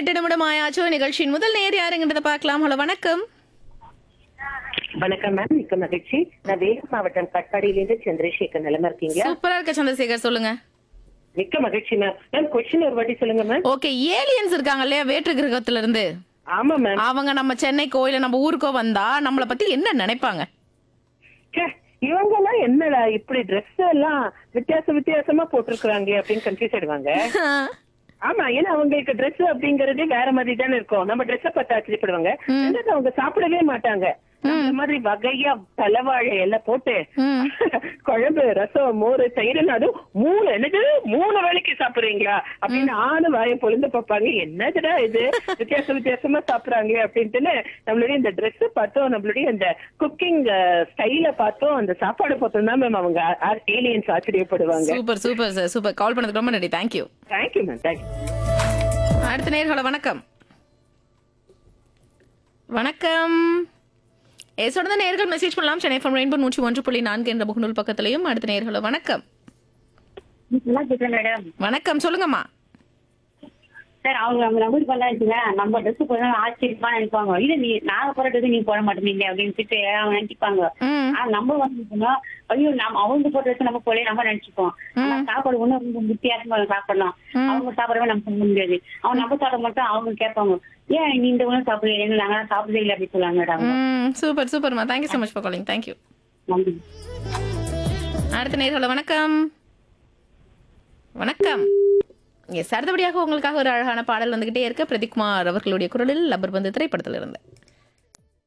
எட்டு நிமிடம் ஆயாச்சோ நிகழ்ச்சியின் முதல் நேர் யாருங்கிறத பார்க்கலாம் ஹலோ வணக்கம் வணக்கம் மேம் மிக்க மகிழ்ச்சி நான் வேலூர் மாவட்டம் கட்பாடியிலிருந்து சந்திரசேகர் நிலமா இருக்கீங்களா சூப்பரா இருக்க சந்திரசேகர் சொல்லுங்க மிக்க மகிழ்ச்சி மேம் மேம் கொஸ்டின் ஒரு வாட்டி சொல்லுங்க மேம் ஓகே ஏலியன்ஸ் இருக்காங்க இல்லையா வேற்று கிரகத்துல இருந்து ஆமா மேம் அவங்க நம்ம சென்னைக்கோ இல்ல நம்ம ஊருக்கோ வந்தா நம்மள பத்தி என்ன நினைப்பாங்க இவங்க எல்லாம் என்னடா இப்படி Dress எல்லாம் வித்தியாச வித்தியாசமா போட்டிருக்காங்க அப்படின்னு கன்ஃபியூஸ் ஆயிடுவாங்க ஆமா ஏன்னா அவங்களுக்கு Dress அப்படிங்கறதே வேற மாதிரி தானே இருக்கும் நம்ம Dress பார்த்து ஆச்சரியப்படுவாங்க ரெண்டாவது அவங்க சாப்பிடவே மாட்டாங்க அந்த மாதிரி வகையா தலைவாழை எல்லாம் போட்டு ம். குழம்பு ரசம் மோர் தயிர் அதுவும் மூணு என்னது மூணு வேளைக்கு சாப்பிடுறீங்களா அப்படின்னு ஆணு வாயை பொழுந்து பார்ப்பாங்க என்னதுடா இது வித்தியாச வித்தியாசமா சாப்பிடுறாங்களே அப்படின்ட்டுன்னு நம்மளுடைய இந்த Dress பார்த்தோம் நம்மளுடைய இந்த குக்கிங் ஸ்டைல பார்த்தோம் அந்த சாப்பாடு பார்த்தோம் தான் மேம் அவங்க ஏலியன்ஸ் ஆச்சரியப்படுவாங்க super super sir super call பண்ணதுக்கு ரொம்ப நன்றி தேங்க்யூ தேங்க்யூ மேம் தேங்க்யூ அடுத்த நேர்கள வணக்கம் வணக்கம் எஸ் உடனே நேர்கள் மெசேஜ் பண்ணலாம் சென்னை ஃப்ரம் ரெயின்போ நூற்றி ஒன்று புள்ளி நான்கு என்ற முகநூல் பக்கத்திலையும் அடுத்த நேர்கள வணக்கம் மேடம் வணக்கம் சொல்லுங்கம்மா சார் அவங்க அவங்க நம்பர் பண்ணாச்சுங்க நம்ம ட்ரெஸ் போட ஆச்சரியமா நினைப்பாங்க இல்ல நீ நாங்க போற ட்ரெஸ் நீ போட மாட்டேங்க அப்படின்னு சொல்லிட்டு அவங்க நினைச்சுப்பாங்க ம் ஆனா நம்ம வந்து சொன்னோம், ஐயோ நம்ம அவங்க போட்ட ட்ரெஸ் நம்ம போல நம்ம நினைச்சுப்போம் ஆனா சாப்பாடு ஒண்ணு ரொம்ப வித்தியாசமா சாப்பிடலாம் அவங்க சாப்பிடவே நம்ம சொல்ல முடியாது அவங்க நம்ம சாப்பிட மட்டும் அவங்க கேட்பாங்க ஏன் நீ இந்த உணவு சாப்பிடுறீங்க எங்க நாங்க சாப்பிடவே இல்லை அப்படின்னு சொல்லுவாங்க மேடம் ம் சூப்பர் சூப்பர்மா thank you so much for calling thank you நன்றி அடுத்த நேர்கள வணக்கம் வணக்கம் எஸ் அடுத்தபடியாக உங்களுக்காக ஒரு அழகான பாடல் வந்துகிட்டே இருக்கு பிரதீப்குமார் அவர்களுடைய குரலில் லப்பர் பந்து திரைப்படத்தில் இருந்து